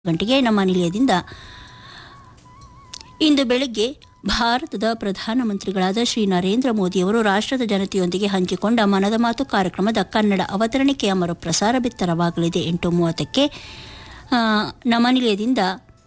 ಗಂಟೆಗೆ ನಮ್ಮ ನಿಲಯದಿಂದ ಇಂದು ಬೆಳಗ್ಗೆ ಭಾರತದ ಪ್ರಧಾನಮಂತ್ರಿಗಳಾದ ಶ್ರೀ ನರೇಂದ್ರ ಮೋದಿಯವರು ರಾಷ್ಟ್ರದ ಜನತೆಯೊಂದಿಗೆ ಹಂಚಿಕೊಂಡ ಮನದ ಮಾತು ಕಾರ್ಯಕ್ರಮದ ಕನ್ನಡ ಅವತರಣಿಕೆಯ ಮರುಪ್ರಸಾರ ಬಿತ್ತರವಾಗಲಿದೆ ಎಂಟು ಮೂವತ್ತಕ್ಕೆ ಆ, ನಮ್ಮ ನಿಲಯದಿಂದ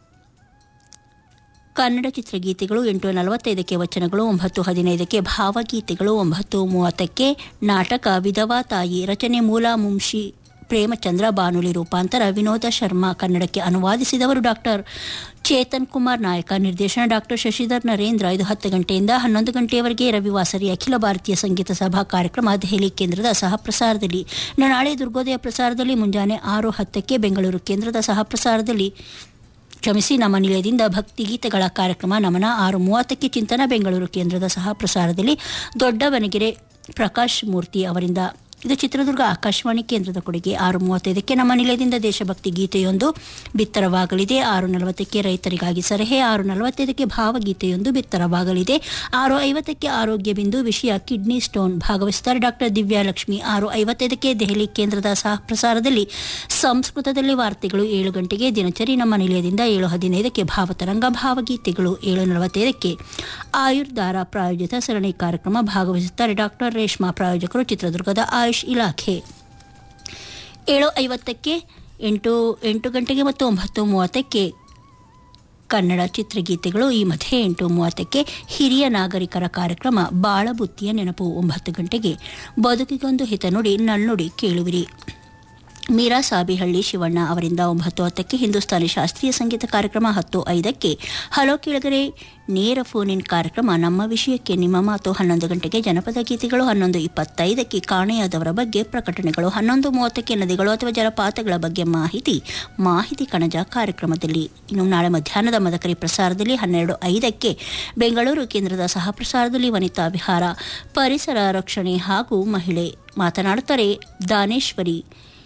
ಕನ್ನಡ ಚಿತ್ರಗೀತೆಗಳು ಎಂಟು ನಲವತ್ತೈದಕ್ಕೆ ವಚನಗಳು ಒಂಬತ್ತು ಹದಿನೈದಕ್ಕೆ ಭಾವಗೀತೆಗಳು ಒಂಬತ್ತು ಮೂವತ್ತಕ್ಕೆ ನಾಟಕ ವಿಧವಾ ತಾಯಿ ರಚನೆ ಮೂಲ ಮುಂಶಿ ಪ್ರೇಮಚಂದ್ರ ಬಾನುಲಿ ರೂಪಾಂತರ ವಿನೋದ ಶರ್ಮಾ ಕನ್ನಡಕ್ಕೆ ಅನುವಾದಿಸಿದವರು ಡಾಕ್ಟರ್ ಚೇತನ್ ಕುಮಾರ್ ನಾಯಕ ನಿರ್ದೇಶನ ಡಾಕ್ಟರ್ ಶಶಿಧರ್ ನರೇಂದ್ರ ಇದು ಹತ್ತು ಗಂಟೆಯಿಂದ ಹನ್ನೊಂದು ಗಂಟೆಯವರೆಗೆ ರವಿವಾಸರಿ ಅಖಿಲ ಭಾರತೀಯ ಸಂಗೀತ ಸಭಾ ಕಾರ್ಯಕ್ರಮ ದೆಹಲಿ ಕೇಂದ್ರದ ಸಹ ಪ್ರಸಾರದಲ್ಲಿ ಇನ್ನು ನಾಳೆ ದುರ್ಗೋದಯ ಪ್ರಸಾರದಲ್ಲಿ ಮುಂಜಾನೆ ಆರು ಹತ್ತಕ್ಕೆ ಬೆಂಗಳೂರು ಕೇಂದ್ರದ ಸಹ ಪ್ರಸಾರದಲ್ಲಿ ಕ್ಷಮಿಸಿ ನಮ್ಮ ನಿಲಯದಿಂದ ಭಕ್ತಿಗೀತೆಗಳ ಕಾರ್ಯಕ್ರಮ ನಮನ ಆರು ಮೂವತ್ತಕ್ಕೆ ಚಿಂತನ ಬೆಂಗಳೂರು ಕೇಂದ್ರದ ಸಹ ಪ್ರಸಾರದಲ್ಲಿ ದೊಡ್ಡವನಗೆರೆ ಪ್ರಕಾಶ್ ಮೂರ್ತಿ ಅವರಿಂದ ಇದು ಚಿತ್ರದುರ್ಗ ಆಕಾಶವಾಣಿ ಕೇಂದ್ರದ ಕೊಡುಗೆ ಆರು ಮೂವತ್ತೈದಕ್ಕೆ ನಮ್ಮ ನಿಲಯದಿಂದ ದೇಶಭಕ್ತಿ ಗೀತೆಯೊಂದು ಬಿತ್ತರವಾಗಲಿದೆ ಆರು ನಲವತ್ತಕ್ಕೆ ರೈತರಿಗಾಗಿ ಸಲಹೆ ಆರು ನಲವತ್ತೈದಕ್ಕೆ ಭಾವಗೀತೆಯೊಂದು ಬಿತ್ತರವಾಗಲಿದೆ ಆರು ಐವತ್ತಕ್ಕೆ ಆರೋಗ್ಯ ಬಿಂದು ವಿಷಯ ಕಿಡ್ನಿ ಸ್ಟೋನ್ ಭಾಗವಹಿಸುತ್ತಾರೆ ಡಾಕ್ಟರ್ ದಿವ್ಯಾಲಕ್ಷ್ಮಿ ಆರು ಐವತ್ತೈದಕ್ಕೆ ದೆಹಲಿ ಕೇಂದ್ರದ ಸಹ ಪ್ರಸಾರದಲ್ಲಿ ಸಂಸ್ಕೃತದಲ್ಲಿ ವಾರ್ತೆಗಳು ಏಳು ಗಂಟೆಗೆ ದಿನಚರಿ ನಮ್ಮ ನಿಲಯದಿಂದ ಏಳು ಹದಿನೈದಕ್ಕೆ ಭಾವತರಂಗ ಭಾವಗೀತೆಗಳು ಏಳು ನಲವತ್ತೈದಕ್ಕೆ ಆಯುರ್ಧಾರ ಪ್ರಾಯೋಜಿತ ಸರಣಿ ಕಾರ್ಯಕ್ರಮ ಭಾಗವಹಿಸುತ್ತಾರೆ ಡಾಕ್ಟರ್ ರೇಷ್ಮಾ ಪ್ರಾಯೋಜಕರು ಚಿತ್ರದುರ್ಗದ ಆಯುಷ್ ಇಲಾಖೆ ಏಳು ಐವತ್ತಕ್ಕೆ ಎಂಟು ಎಂಟು ಗಂಟೆಗೆ ಮತ್ತು ಒಂಬತ್ತು ಮೂವತ್ತಕ್ಕೆ ಕನ್ನಡ ಚಿತ್ರಗೀತೆಗಳು ಈ ಮಧ್ಯೆ ಎಂಟು ಮೂವತ್ತಕ್ಕೆ ಹಿರಿಯ ನಾಗರಿಕರ ಕಾರ್ಯಕ್ರಮ ಬಾಳಬುತ್ತಿಯ ನೆನಪು ಒಂಬತ್ತು ಗಂಟೆಗೆ ಬದುಕಿಗೊಂದು ಹಿತನುಡಿ ನಲ್ನುಡಿ ಕೇಳುವಿರಿ ಮೀರಾ ಸಾಬಿಹಳ್ಳಿ ಶಿವಣ್ಣ ಅವರಿಂದ ಒಂಬತ್ತು ಹತ್ತಕ್ಕೆ ಹಿಂದೂಸ್ತಾನಿ ಶಾಸ್ತ್ರೀಯ ಸಂಗೀತ ಕಾರ್ಯಕ್ರಮ ಹತ್ತು ಐದಕ್ಕೆ ಹಲೋ ಕೆಳಗರೆ ನೇರ ಫೋನ್ ಇನ್ ಕಾರ್ಯಕ್ರಮ ನಮ್ಮ ವಿಷಯಕ್ಕೆ ನಿಮ್ಮ ಮಾತು ಹನ್ನೊಂದು ಗಂಟೆಗೆ ಜನಪದ ಗೀತೆಗಳು ಹನ್ನೊಂದು ಇಪ್ಪತ್ತೈದಕ್ಕೆ ಕಾಣೆಯಾದವರ ಬಗ್ಗೆ ಪ್ರಕಟಣೆಗಳು ಹನ್ನೊಂದು ಮೂವತ್ತಕ್ಕೆ ನದಿಗಳು ಅಥವಾ ಜಲಪಾತಗಳ ಬಗ್ಗೆ ಮಾಹಿತಿ ಮಾಹಿತಿ ಕಣಜ ಕಾರ್ಯಕ್ರಮದಲ್ಲಿ ಇನ್ನು ನಾಳೆ ಮಧ್ಯಾಹ್ನದ ಮದಕರಿ ಪ್ರಸಾರದಲ್ಲಿ ಹನ್ನೆರಡು ಐದಕ್ಕೆ ಬೆಂಗಳೂರು ಕೇಂದ್ರದ ಸಹ ಪ್ರಸಾರದಲ್ಲಿ ವನಿತಾ ವಿಹಾರ ಪರಿಸರ ರಕ್ಷಣೆ ಹಾಗೂ ಮಹಿಳೆ ಮಾತನಾಡುತ್ತಾರೆ ದಾನೇಶ್ವರಿ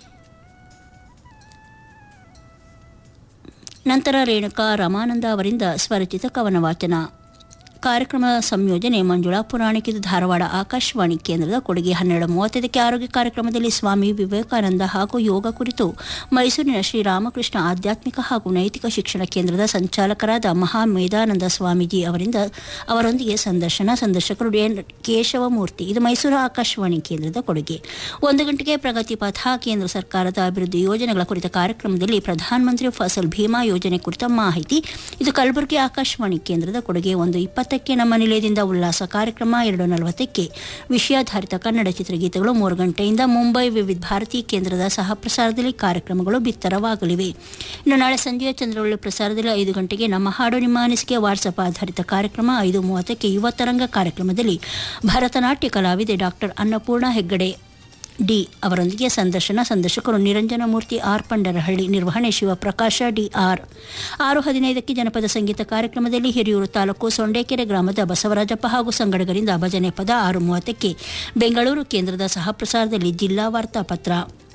ನಂತರ ರೇಣುಕಾ ರಮಾನಂದ ಅವರಿಂದ ಸ್ವರಚಿತ ಕವನ ವಾಚನ ಕಾರ್ಯಕ್ರಮ ಸಂಯೋಜನೆ ಮಂಜುಳಾ ಪುರಾಣಿಕ ಇದು ಧಾರವಾಡ ಆಕಾಶವಾಣಿ ಕೇಂದ್ರದ ಕೊಡುಗೆ ಹನ್ನೆರಡು ಮೂವತ್ತೈದಕ್ಕೆ ಆರೋಗ್ಯ ಕಾರ್ಯಕ್ರಮದಲ್ಲಿ ಸ್ವಾಮಿ ವಿವೇಕಾನಂದ ಹಾಗೂ ಯೋಗ ಕುರಿತು ಮೈಸೂರಿನ ಶ್ರೀರಾಮಕೃಷ್ಣ ಆಧ್ಯಾತ್ಮಿಕ ಹಾಗೂ ನೈತಿಕ ಶಿಕ್ಷಣ ಕೇಂದ್ರದ ಸಂಚಾಲಕರಾದ ಮಹಾ ಮೇಧಾನಂದ ಸ್ವಾಮೀಜಿ ಅವರಿಂದ ಅವರೊಂದಿಗೆ ಸಂದರ್ಶನ ಸಂದರ್ಶಕರು ಎನ್ ಕೇಶವಮೂರ್ತಿ ಇದು ಮೈಸೂರು ಆಕಾಶವಾಣಿ ಕೇಂದ್ರದ ಕೊಡುಗೆ ಒಂದು ಗಂಟೆಗೆ ಪ್ರಗತಿ ಪಥ ಕೇಂದ್ರ ಸರ್ಕಾರದ ಅಭಿವೃದ್ಧಿ ಯೋಜನೆಗಳ ಕುರಿತ ಕಾರ್ಯಕ್ರಮದಲ್ಲಿ ಪ್ರಧಾನಮಂತ್ರಿ ಫಸಲ್ ಭೀಮಾ ಯೋಜನೆ ಕುರಿತ ಮಾಹಿತಿ ಇದು ಕಲಬುರಗಿ ಆಕಾಶವಾಣಿ ಕೇಂದ್ರದ ಕೊಡುಗೆ ಒಂದು ಇಪ್ಪತ್ತಕ್ಕೆ ನಮ್ಮ ನಿಲಯದಿಂದ ಉಲ್ಲಾಸ ಕಾರ್ಯಕ್ರಮ ಎರಡು ನಲವತ್ತಕ್ಕೆ ವಿಷಯಾಧಾರಿತ ಕನ್ನಡ ಚಿತ್ರಗೀತೆಗಳು ಮೂರು ಗಂಟೆಯಿಂದ ಮುಂಬೈ ವಿವಿಧ ಭಾರತಿ ಕೇಂದ್ರದ ಸಹ ಪ್ರಸಾರದಲ್ಲಿ ಕಾರ್ಯಕ್ರಮಗಳು ಬಿತ್ತರವಾಗಲಿವೆ ಇನ್ನು ನಾಳೆ ಸಂಜೆಯ ಚಂದ್ರವಳ್ಳಿ ಪ್ರಸಾರದಲ್ಲಿ ಐದು ಗಂಟೆಗೆ ನಮ್ಮ ಹಾಡು ನಿಮ್ಮ ಅನಿಸಿಕೆ ವಾಟ್ಸಪ್ ಆಧಾರಿತ ಕಾರ್ಯಕ್ರಮ ಐದು ಮೂವತ್ತಕ್ಕೆ ಯುವ ತರಂಗ ಕಾರ್ಯಕ್ರಮದಲ್ಲಿ ಭರತನಾಟ್ಯ ಕಲಾವಿದೆ ಡಾಕ್ಟರ್ ಅನ್ನಪೂರ್ಣ ಹೆಗ್ಗಡೆ ಡಿ ಅವರೊಂದಿಗೆ ಸಂದರ್ಶನ ಸಂದರ್ಶಕರು ನಿರಂಜನ ಮೂರ್ತಿ ಆರ್ ಪಂಡರಹಳ್ಳಿ ನಿರ್ವಹಣೆ ಶಿವಪ್ರಕಾಶ ಡಿ ಆರ್ ಆರು ಹದಿನೈದಕ್ಕೆ ಜನಪದ ಸಂಗೀತ ಕಾರ್ಯಕ್ರಮದಲ್ಲಿ ಹಿರಿಯೂರು ತಾಲೂಕು ಸೊಂಡೇಕೆರೆ ಗ್ರಾಮದ ಬಸವರಾಜಪ್ಪ ಹಾಗೂ ಸಂಗಡಗರಿಂದ ಭಜನೆ ಪದ ಆರು ಮೂವತ್ತಕ್ಕೆ ಬೆಂಗಳೂರು ಕೇಂದ್ರದ ಸಹ ಪ್ರಸಾರದಲ್ಲಿ ಜಿಲ್ಲಾ ವಾರ್ತಾಪತ್ರ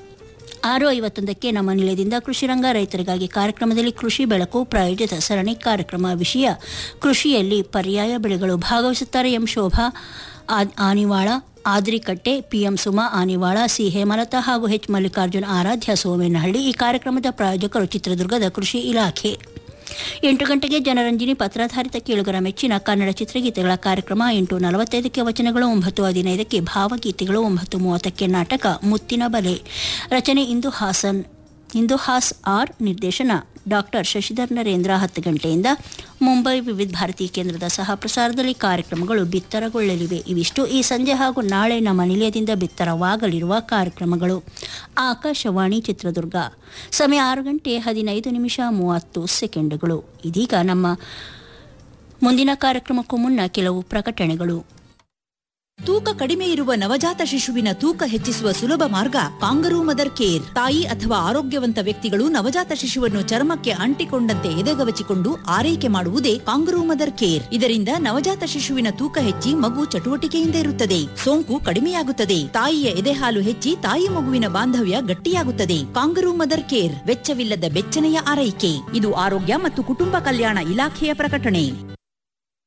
ಆರು ಐವತ್ತೊಂದಕ್ಕೆ ನಮ್ಮ ನಿಲಯದಿಂದ ಕೃಷಿ ರಂಗ ರೈತರಿಗಾಗಿ ಕಾರ್ಯಕ್ರಮದಲ್ಲಿ ಕೃಷಿ ಬೆಳಕು ಪ್ರಾಯೋಜಿತ ಸರಣಿ ಕಾರ್ಯಕ್ರಮ ವಿಷಯ ಕೃಷಿಯಲ್ಲಿ ಪರ್ಯಾಯ ಬೆಳೆಗಳು ಭಾಗವಹಿಸುತ್ತಾರೆ ಎಂ ಶೋಭಾ ಆ- ಆನಿವಾಳ ಆದ್ರಿಕಟ್ಟೆ ಪಿಎಂ ಸುಮಾ ಆನಿವಾಳ ಸಿ ಹೇಮಲತಾ ಹಾಗೂ ಎಚ್ ಮಲ್ಲಿಕಾರ್ಜುನ್ ಆರಾಧ್ಯ ಸೋಮೇನಹಳ್ಳಿ ಈ ಕಾರ್ಯಕ್ರಮದ ಪ್ರಾಯೋಜಕರು ಚಿತ್ರದುರ್ಗದ ಕೃಷಿ ಇಲಾಖೆ ಎಂಟು ಗಂಟೆಗೆ ಜನರಂಜನಿ ಪತ್ರಾಧಾರಿತ ಕೇಳುಗರ ಮೆಚ್ಚಿನ ಕನ್ನಡ ಚಿತ್ರಗೀತೆಗಳ ಕಾರ್ಯಕ್ರಮ ಎಂಟು ನಲವತ್ತೈದಕ್ಕೆ ವಚನಗಳು ಒಂಬತ್ತು ಹದಿನೈದಕ್ಕೆ ಭಾವಗೀತೆಗಳು ಒಂಬತ್ತು ಮೂವತ್ತಕ್ಕೆ ನಾಟಕ ಮುತ್ತಿನ ಬಲೆ ರಚನೆ ಇಂದು ಹಾಸನ್ ಇಂದು ಹಾಸ್ ಆರ್ ನಿರ್ದೇಶನ ಡಾಕ್ಟರ್ ಶಶಿಧರ್ ನರೇಂದ್ರ ಹತ್ತು ಗಂಟೆಯಿಂದ ಮುಂಬೈ ವಿವಿಧ ಭಾರತಿ ಕೇಂದ್ರದ ಸಹ ಪ್ರಸಾರದಲ್ಲಿ ಕಾರ್ಯಕ್ರಮಗಳು ಬಿತ್ತರಗೊಳ್ಳಲಿವೆ ಇವಿಷ್ಟು ಈ ಸಂಜೆ ಹಾಗೂ ನಾಳೆ ನಮ್ಮ ನಿಲಯದಿಂದ ಬಿತ್ತರವಾಗಲಿರುವ ಕಾರ್ಯಕ್ರಮಗಳು ಆಕಾಶವಾಣಿ ಚಿತ್ರದುರ್ಗ ಸಮಯ ಆರು ಗಂಟೆ ಹದಿನೈದು ನಿಮಿಷ ಮೂವತ್ತು ಸೆಕೆಂಡುಗಳು ಇದೀಗ ನಮ್ಮ ಮುಂದಿನ ಕಾರ್ಯಕ್ರಮಕ್ಕೂ ಮುನ್ನ ಕೆಲವು ಪ್ರಕಟಣೆಗಳು ತೂಕ ಕಡಿಮೆ ಇರುವ ನವಜಾತ ಶಿಶುವಿನ ತೂಕ ಹೆಚ್ಚಿಸುವ ಸುಲಭ ಮಾರ್ಗ ಕಾಂಗರೂ ಮದರ್ ಕೇರ್ ತಾಯಿ ಅಥವಾ ಆರೋಗ್ಯವಂತ ವ್ಯಕ್ತಿಗಳು ನವಜಾತ ಶಿಶುವನ್ನು ಚರ್ಮಕ್ಕೆ ಅಂಟಿಕೊಂಡಂತೆ ಎದೆಗವಚಿಕೊಂಡು ಆರೈಕೆ ಮಾಡುವುದೇ ಕಾಂಗರೂ ಮದರ್ ಕೇರ್ ಇದರಿಂದ ನವಜಾತ ಶಿಶುವಿನ ತೂಕ ಹೆಚ್ಚಿ ಮಗು ಚಟುವಟಿಕೆಯಿಂದ ಇರುತ್ತದೆ ಸೋಂಕು ಕಡಿಮೆಯಾಗುತ್ತದೆ ತಾಯಿಯ ಎದೆಹಾಲು ಹೆಚ್ಚಿ ತಾಯಿ ಮಗುವಿನ ಬಾಂಧವ್ಯ ಗಟ್ಟಿಯಾಗುತ್ತದೆ ಕಾಂಗರೂ ಮದರ್ ಕೇರ್ ವೆಚ್ಚವಿಲ್ಲದ ಬೆಚ್ಚನೆಯ ಆರೈಕೆ ಇದು ಆರೋಗ್ಯ ಮತ್ತು ಕುಟುಂಬ ಕಲ್ಯಾಣ ಇಲಾಖೆಯ ಪ್ರಕಟಣೆ